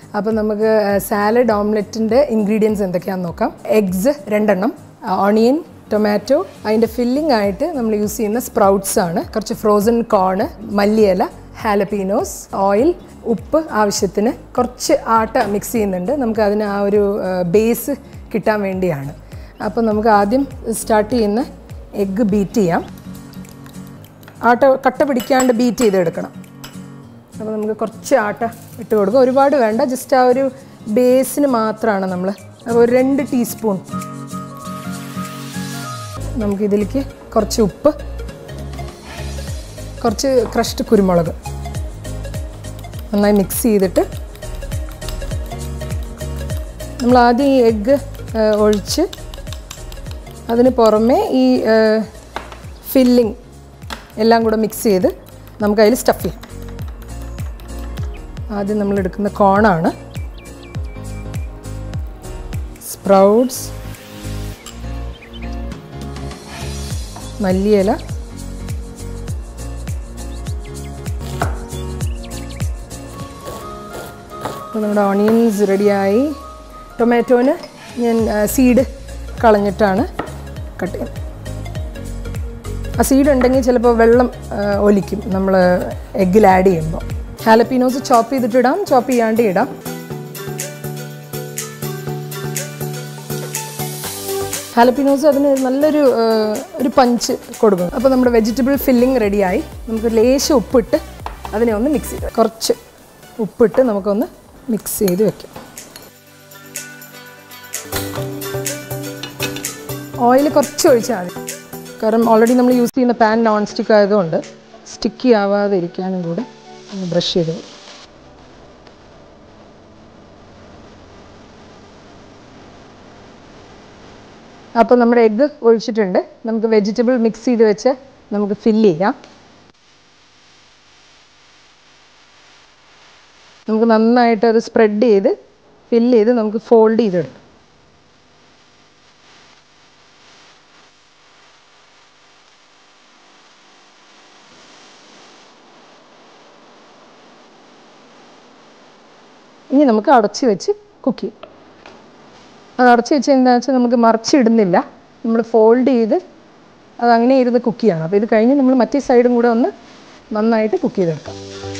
അപ്പോൾ നമുക്ക് salad ഓംലെറ്റിൻ്റെ ingredients എന്തൊക്കെയാണെന്ന് നോക്കാം എഗ്സ് രണ്ടെണ്ണം ഓണിയൻ ടൊമാറ്റോ അതിൻ്റെ ഫില്ലിംഗ് ആയിട്ട് നമ്മൾ യൂസ് ചെയ്യുന്ന സ്പ്രൗട്ട്സ് ആണ് കുറച്ച് ഫ്രോസൺ കോണ് മല്ലിയില ഹാലപ്പീനോസ് ഓയിൽ ഉപ്പ് ആവശ്യത്തിന് കുറച്ച് ആട്ട മിക്സ് ചെയ്യുന്നുണ്ട് നമുക്ക് അതിന് ആ ഒരു ബേസ് കിട്ടാൻ വേണ്ടിയാണ് അപ്പോൾ നമുക്ക് ആദ്യം സ്റ്റാർട്ട് ചെയ്യുന്ന എഗ്ഗ് ബീറ്റ് ചെയ്യാം ആട്ട കട്ട പിടിക്കാണ്ട് ബീറ്റ് ചെയ്തെടുക്കണം അപ്പോൾ നമുക്ക് കുറച്ച് ആട്ട ഇട്ട് കൊടുക്കുക ഒരുപാട് വേണ്ട ജസ്റ്റ് ആ ഒരു ബേസിന് മാത്രമാണ് നമ്മൾ അപ്പോൾ ഒരു രണ്ട് ടീസ്പൂൺ നമുക്കിതിലേക്ക് കുറച്ച് ഉപ്പ് കുറച്ച് ക്രഷ്ഡ് കുരുമുളക് നന്നായി മിക്സ് ചെയ്തിട്ട് നമ്മൾ ആദ്യം ഈ എഗ്ഗ് ഒഴിച്ച് അതിന് പുറമെ ഈ ഫില്ലിങ് എല്ലാം കൂടെ മിക്സ് ചെയ്ത് നമുക്ക് അതിൽ സ്റ്റഫ് ചെയ്യാം ആദ്യം നമ്മൾ എടുക്കുന്ന കോണാണ് സ്പ്രൗട്ട്സ് മല്ലിയില അപ്പോൾ നമ്മുടെ ഓണിയൻസ് റെഡിയായി ടൊമാറ്റോന് ഞാൻ സീഡ് കളഞ്ഞിട്ടാണ് കട്ട് ചെയ്യുന്നത് ആ സീഡ് ഉണ്ടെങ്കിൽ ചിലപ്പോൾ വെള്ളം ആ, ഒലിക്കും നമ്മൾ എഗ്ഗിൽ ആഡ് ചെയ്യുമ്പോൾ ഹാലപ്പീനോസ് ചോപ്പ് ചെയ്തിട്ട് ഇടാം ചോപ്പ് ചെയ്യാണ്ട് ഇടാം ഹാലപ്പിനോസ് അതിന് നല്ലൊരു ആ, ഒരു പഞ്ച് കൊടുക്കും അപ്പോൾ നമ്മുടെ വെജിറ്റബിൾ ഫില്ലിംഗ് റെഡിയായി നമുക്ക് ലേശം ഉപ്പിട്ട് അതിനെ ഒന്ന് മിക്സ് ചെയ്ത് കുറച്ച് ഉപ്പിട്ട് നമുക്കൊന്ന് മിക്സ് ചെയ്ത് വെക്കാം ഓയിൽ കുറച്ച് ഒഴിച്ചാൽ മതി കാരണം ഓൾറെഡി നമ്മൾ യൂസ് ചെയ്യുന്ന പാൻ നോൺ സ്റ്റിക്ക് ആയതുകൊണ്ട് സ്റ്റിക്കി ആവാതെ ഇരിക്കാനും കൂടെ ഒന്ന് ബ്രഷ് ചെയ്ത് കൊടുക്കും. അപ്പോൾ നമ്മുടെ എഗ്ഗ് ഒഴിച്ചിട്ടുണ്ട് നമുക്ക് വെജിറ്റബിൾ മിക്സ് ചെയ്ത് വെച്ച് നമുക്ക് ഫില്ല് ചെയ്യാം നമുക്ക് നന്നായിട്ട് അത് സ്പ്രെഡ് ചെയ്ത് ഫില്ല് ചെയ്ത് നമുക്ക് ഫോൾഡ് ചെയ്തെടുക്കാം ഇനി നമുക്ക് അടച്ച് വെച്ച് കുക്ക് ചെയ്യും അത് അടച്ച് വെച്ച് എന്താ വെച്ചാൽ നമുക്ക് മറിച്ചിടുന്നില്ല നമ്മൾ ഫോൾഡ് ചെയ്ത് അത് അങ്ങനെ ഇരുന്ന് കുക്ക് ചെയ്യണം അപ്പോൾ ഇത് കഴിഞ്ഞ് നമ്മൾ മറ്റേ സൈഡും കൂടെ ഒന്ന് നന്നായിട്ട് കുക്ക് ചെയ്തെടുക്കാം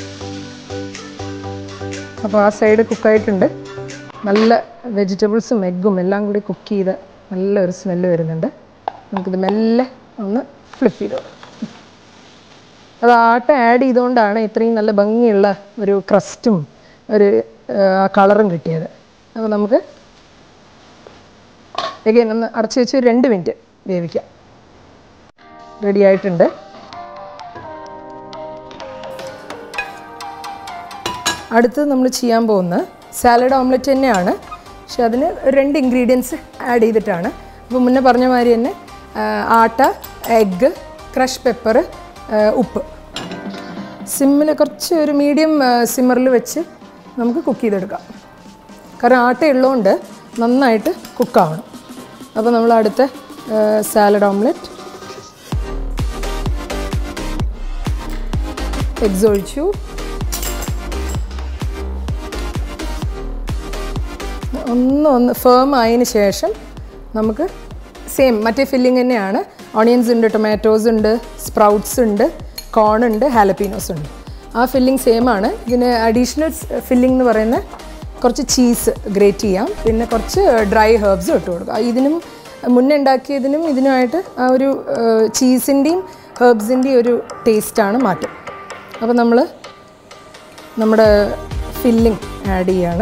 അപ്പോൾ ആ സൈഡ് കുക്കായിട്ടുണ്ട് നല്ല വെജിറ്റബിൾസും എഗ്ഗും എല്ലാം കൂടി കുക്ക് ചെയ്ത് നല്ലൊരു സ്മെല്ല് വരുന്നുണ്ട് നമുക്കിത് മെല്ലെ ഒന്ന് ഫ്ലിപ്പ് ചെയ്ത് കൊടുക്കാം അത് ആട്ട ആഡ് ചെയ്തുകൊണ്ടാണ് ഇത്രയും നല്ല ഭംഗിയുള്ള ഒരു ക്രസ്റ്റും ഒരു ആ, കളറും കിട്ടിയത് അപ്പോൾ നമുക്ക് എഗൈൻ ഒന്ന് അടച്ച് വെച്ച് ഒരു രണ്ട് മിനിറ്റ് വേവിക്കാം റെഡി ആയിട്ടുണ്ട് അടുത്തത് നമ്മൾ ചെയ്യാൻ പോകുന്ന സാലഡ് ഓംലെറ്റ് തന്നെയാണ് പക്ഷെ അതിന് രണ്ട് ഇൻഗ്രീഡിയൻസ് ആഡ് ചെയ്തിട്ടാണ് അപ്പോൾ മുന്നേ പറഞ്ഞ മാതിരി തന്നെ ആ, ആട്ട എഗ്ഗ് ക്രഷ് പെപ്പർ ഉപ്പ് സിമ്മിൽ കുറച്ച് ഒരു മീഡിയം സിമ്മറിൽ വെച്ച് നമുക്ക് കുക്ക് ചെയ്തെടുക്കാം കാരണം ആട്ട ഉള്ളതുകൊണ്ട് നന്നായിട്ട് കുക്കാവണം അപ്പോൾ നമ്മൾ അടുത്ത സാലഡ് ഓംലെറ്റ് എഗ്സ് ഒഴിച്ചു ഒന്ന് ഒന്ന് ഫേം ആയതിന് ശേഷം നമുക്ക് സെയിം മറ്റേ ഫില്ലിംഗ് തന്നെയാണ് ഓണിയൻസ് ഉണ്ട് ടൊമാറ്റോസ് ഉണ്ട് സ്പ്രൗട്ട്സ് ഉണ്ട് കോൺ ഉണ്ട് ഹാലപ്പീനോസ് ഉണ്ട് ആ ഫില്ലിംഗ് സെയിം ആണ് ഇതിന് അഡീഷണൽ ഫില്ലിംഗ് എന്ന് പറയുന്ന കുറച്ച് ചീസ് ഗ്രേറ്റ് ചെയ്യാം പിന്നെ കുറച്ച് ഡ്രൈ ഹെർബ്സ് ഇട്ട് കൊടുക്കുക ഇതിനും മുന്നേ ഉണ്ടാക്കിയതിനും ഇതിനുമായിട്ട് ആ ഒരു ചീസിൻ്റെയും ഹെർബ്സിൻ്റെയും ഒരു ടേസ്റ്റാണ് മാറ്റം അപ്പോൾ നമ്മൾ നമ്മുടെ ഫില്ലിംഗ് ആഡ് ചെയ്യാണ്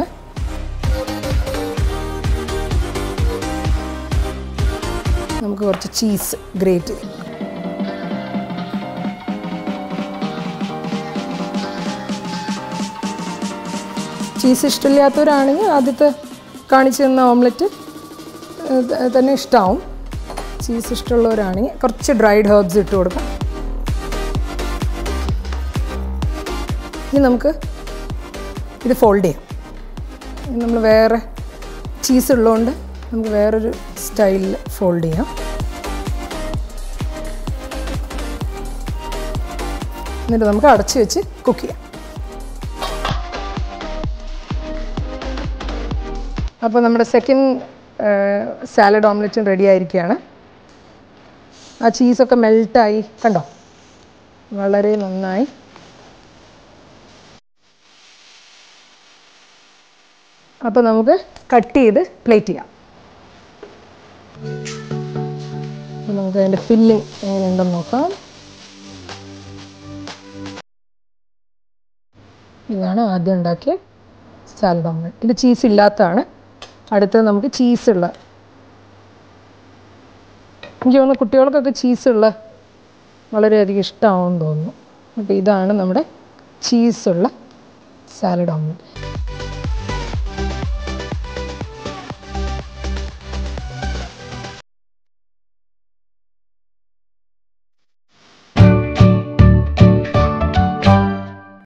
നമുക്ക് കുറച്ച് ചീസ് ഗ്രേറ്റ് ചെയ്യാം ചീസ് ഇഷ്ടമില്ലാത്തവരാണെങ്കിൽ ആദ്യത്തെ കാണിച്ചു തന്ന ഓംലെറ്റ് ഏഹ്, തന്നെ ഇഷ്ടമാവും ചീസ് ഇഷ്ടമുള്ളവരാണെങ്കിൽ കുറച്ച് ഡ്രൈഡ് ഹെർബ്സ് ഇട്ട് കൊടുക്കാം ഇനി നമുക്ക് ഇത് ഫോൾഡ് ചെയ്യാം ഇനി നമ്മൾ വേറെ ചീസ് ഉള്ളതുകൊണ്ട് നമുക്ക് വേറൊരു സ്റ്റൈലിൽ ഫോൾഡ് ചെയ്യാം എന്നിട്ട് നമുക്ക് അടച്ച് വെച്ച് കുക്ക് ചെയ്യാം അപ്പോൾ നമ്മുടെ സെക്കൻഡ് സാലഡ് ഓംലെറ്റും റെഡി ആയിരിക്കുകയാണ് ആ ചീസൊക്കെ മെൽട്ടായി കണ്ടോ വളരെ നന്നായി അപ്പോൾ നമുക്ക് കട്ട് ചെയ്ത് പ്ലേറ്റ് ചെയ്യാം അപ്പോൾ നമുക്ക് അതിൻ്റെ ഫില്ലിങ് എങ്ങനെയുണ്ടെന്ന് നോക്കാം ഇതാണ് ആദ്യം ഉണ്ടാക്കിയ സാലഡ് ഓംലെറ്റ് ഇത് ചീസ് ഇല്ലാത്തതാണ് അടുത്തത് നമുക്ക് ചീസുള്ള എനിക്ക് തോന്നുന്നു കുട്ടികൾക്കൊക്കെ ചീസുള്ള വളരെയധികം ഇഷ്ടമാവുമെന്ന് തോന്നുന്നു അപ്പോൾ ഇതാണ് നമ്മുടെ ചീസുള്ള സാലഡ് ഓംലെറ്റ്